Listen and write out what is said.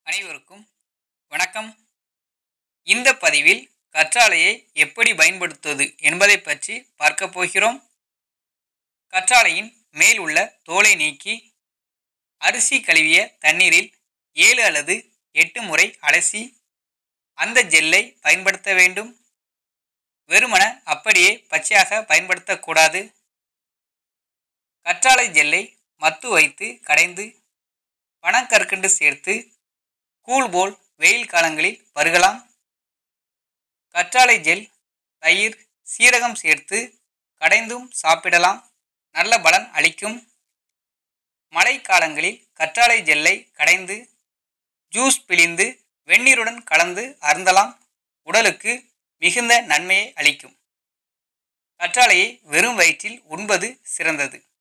அனைவருக்கும் வணக்கம் இந்த பதிவில் கற்றாழையை எப்படி பயன்படுத்துவது என்பதை பற்றி பார்க்க போகிறோம் கற்றாழையின் மேல் உள்ள தோலை நீக்கி அரிசி கழுவிய தண்ணீரில் ஏழு அல்லது எட்டு முறை அலசி அந்த ஜெல்லை பயன்படுத்த வேண்டும் வெறுமன அப்படியே பச்சையாக பயன்படுத்தக்கூடாது கற்றாழை ஜெல்லை மத்து வைத்து கடைந்து பனங்கற்கண்டு சேர்த்து கூழ் போல் வெயில் காலங்களில் பருகலாம் கற்றாழை ஜெல் தயிர் சீரகம் சேர்த்து கடைந்தும் சாப்பிடலாம் நல்ல பலன் அளிக்கும் மழைக்காலங்களில் கற்றாழை ஜெல்லை கடைந்து ஜூஸ் பிழிந்து வெந்நீருடன் கலந்து அருந்தலாம் உடலுக்கு மிகுந்த நன்மையை அளிக்கும் கற்றாழையை வெறும் வயிற்றில் உண்பது சிறந்தது